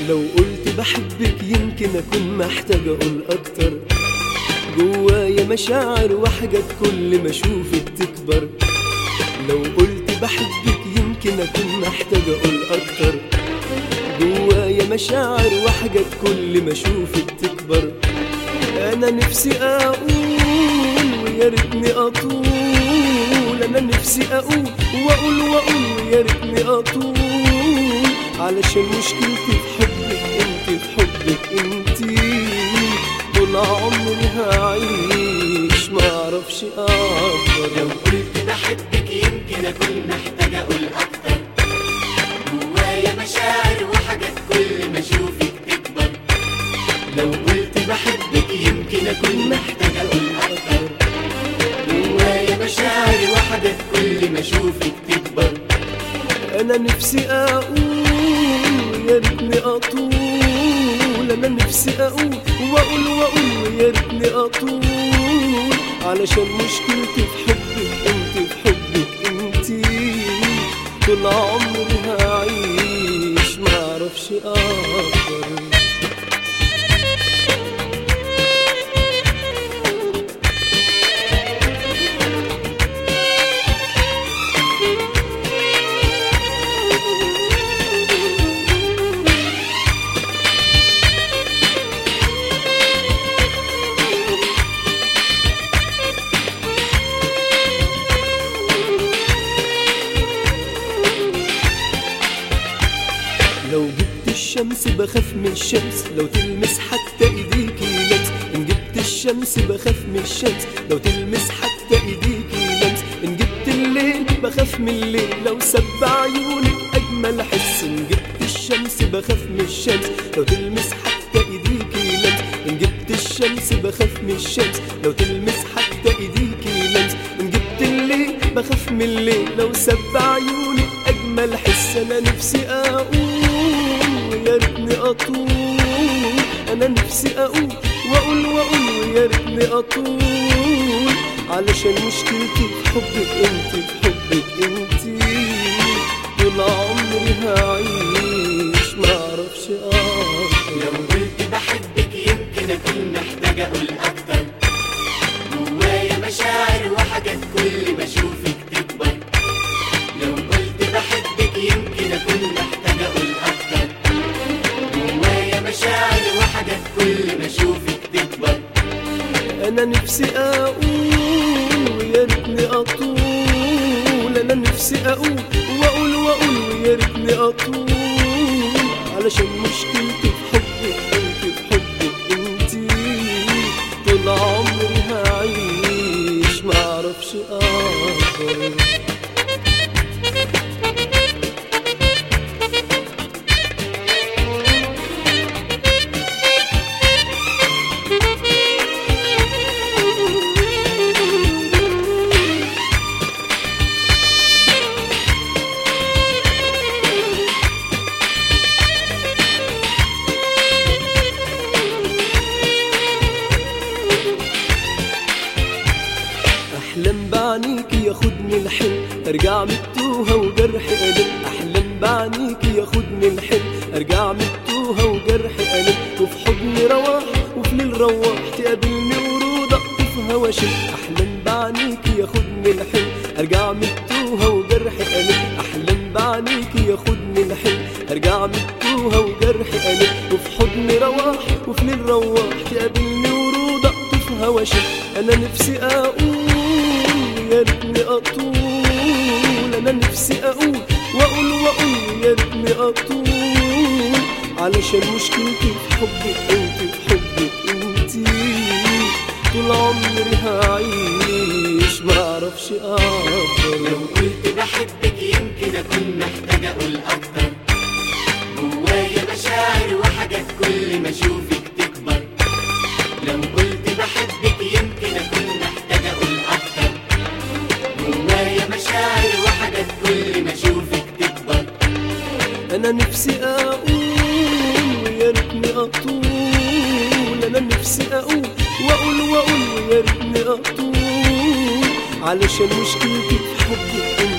لو قلت بحبك يمكن اكون محتاج اقول اكتر جوايا مشاعر وحاجات كل ما اشوفك تكبر لو قلت بحبك يمكن اكون محتاج اقول اكتر جوايا مشاعر وحاجات كل ما اشوفك تكبر انا نفسي اقول ويا ريتني اطول انا نفسي اقول واقول واقول ويا ريتني اطول علشان مشكلتي في حبك انت في حبك انت طول عمري هعيش ما اعرفش اعبر لو قلت بحبك يمكن اكون محتاج اقول اكتر جوايا مشاعر وحاجات كل ما اشوفك تكبر لو قلت بحبك يمكن اكون محتاج اقول اكتر جوايا مشاعر وحاجات كل ما اشوفك تكبر انا نفسي اقول ويا ريتني اطول انا نفسي اقول واقول واقول ويا ريتني اطول علشان مشكلتي في حبك انت في حبك انت طول عمري هعيش ما اعرفش اقدر لو جبت الشمس بخاف من الشمس لو تلمس حتى ايديكي لمس ان جبت الشمس بخاف من الشمس لو تلمس حتى ايديكي لمس ان جبت الليل بخاف من الليل لو سب عيونك اجمل حس ان جبت الشمس بخاف من الشمس لو تلمس حتى ايديكي لمس ان جبت الشمس بخاف من الشمس لو تلمس حتى ايديكي لمس ان جبت الليل بخاف من الليل لو سب عيونك اجمل حس انا نفسي اقول ويا ريتني اطول انا نفسي اقول واقول واقول ويا ريتني اطول علشان مشكلتي في حبك انت في حبك انت طول عمري هعيش ما اعرفش اقدر لو قلت بحبك يمكن اكون محتاج اقول اكتر جوايا مشاعر وحاجات كل ما اشوفك تكبر لو قلت بحبك يمكن اكون محتاج اقول اكتر جوايا مشاعر وحاجات كل ما اشوفك تكبر انا نفسي اقول ويا ريتني اطول انا نفسي اقول واقول واقول ويا ريتني اطول علشان مشكلتي في حبك انت في حبك انت طول عمري هعيش ما اعرفش اقدر احلم بعنيكي ياخدني الحلم ارجع من التوهه وجرحي قلب احلم بعنيكي ياخدني الحلم ارجع من التوهه وجرحي قلب وفي حضني رواح وفي ليل رواح تقابلني ورود اقطف هوا شم احلم بعنيكي ياخدني الحلم ارجع من التوهه وجرحي قلب احلم بعنيكي ياخدني الحلم ارجع من التوهه وجرحي قلب وفي حضني رواح وفي ليل رواح تقابلني ورود اقطف هوا شم انا نفسي اقول يا ريتني اطول انا نفسي اقول واقول واقول يا ريتني اطول علشان مشكلتي في حبك انت في حبك انت طول عمري هعيش ما اعرفش لو اقدر قلت بحبك يمكن اكون محتاج اقول اكتر جوايا مشاعر وحاجات كل ما اشوفك تكبر لو قلت بحبك يمكن اكون محتاج اقول اكتر جوايا مشاعر وحاجات كل ما اشوفك تكبر انا نفسي اقول ويا ريتني اطول انا نفسي اقول واقول واقول ويا ريتني اطول علشان مشكلتي في حبك